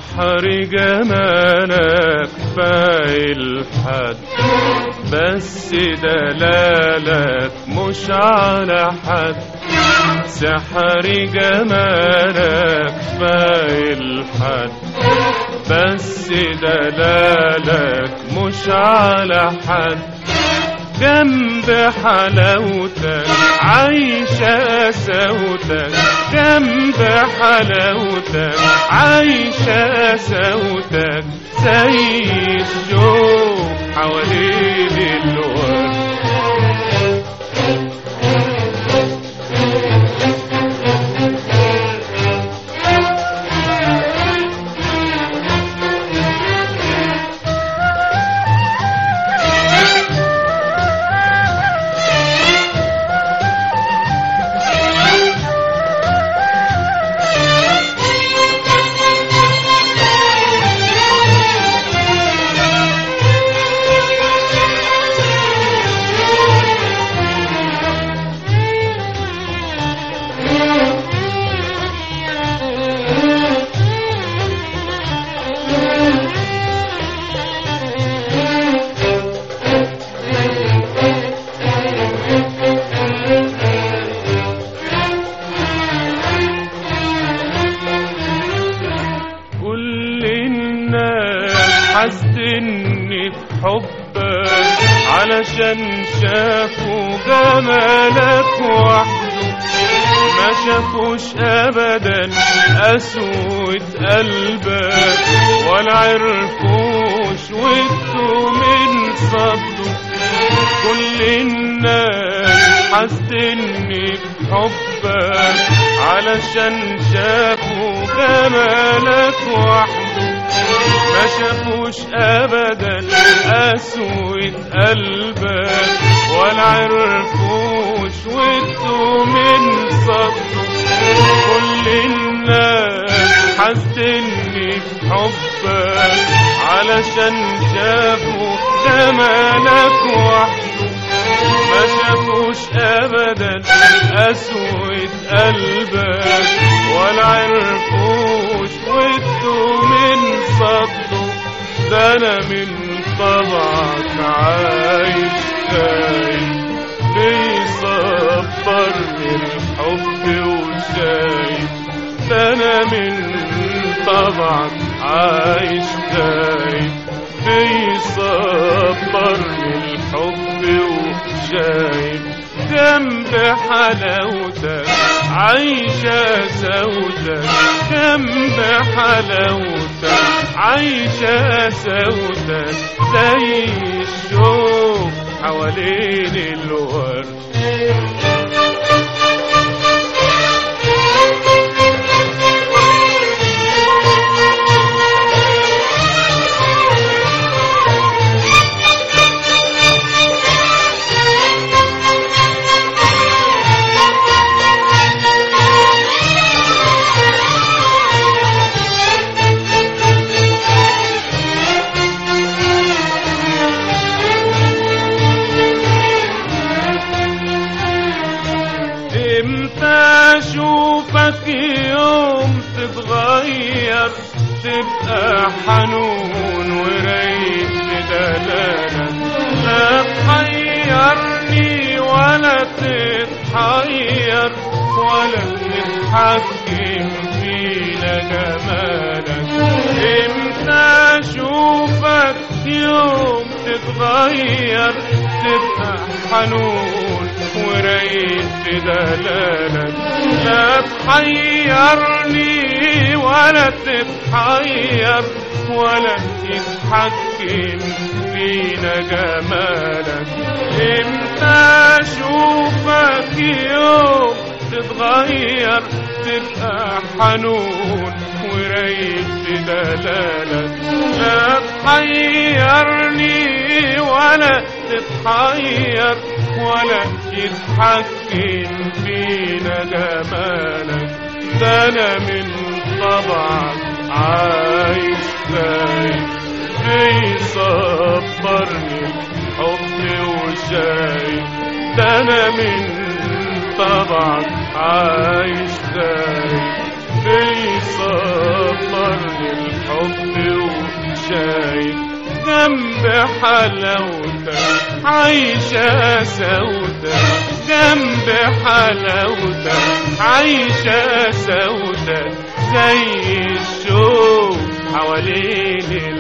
سحر جمالك فايل حد بس دلالك مش على حد سحر جمالك فايل حد بس دلالك مش على حد جنب حلاوتك عايشة سوتك جنب حلاوتك عايشة سوتك زي الشوق حوالين الورد كل الناس حسدني بحبك علشان شافوا جمالك وحده ما شافوش ابدا قسوة قلبك ولا عرفوش وانتوا من صده كل الناس حسدني بحبك علشان شافوا جمالك وحده ما شافوش ابدا قسوة قلبك ولا عرفوش وانتوا من صده كل الناس حسدني بحبك علشان شافوا جمالك وحده ما شافوش ابدا قسوة قلبك ولا عرفوش وانتوا من صده ده انا من طبعك عايش خايف بيصبرني الحب وشايف ده انا من طبعك عايش خايف بيصبرني الحب وشايف جنب حلاوتك عايشة سودك جنب حلاوتك عايشة سودك زي الشوق حوالين الورد امتى اشوفك يوم تتغير تبقى حنون ورايق دلالك لا تحيرني ولا تتحير ولا تتحكم فينا جمالك امتى اشوفك يوم تتغير تبقى حنون ورايق دلالك لا تحيرني ولا تتحير ولا تتحكم فينا جمالك امتى اشوفك يوم تتغير تبقى حنون ورايق دلالك لا تحيرني ولا تتحير ولا يتحكم فينا جمالك ده انا من طبعك عايش خايف بيصبرني الحب وشايف ده انا من طبعك عايش خايف بيصبرني الحب حلاوتك عايشة سودة جنب حلاوتك عايشة سودة زي الشوق حوالين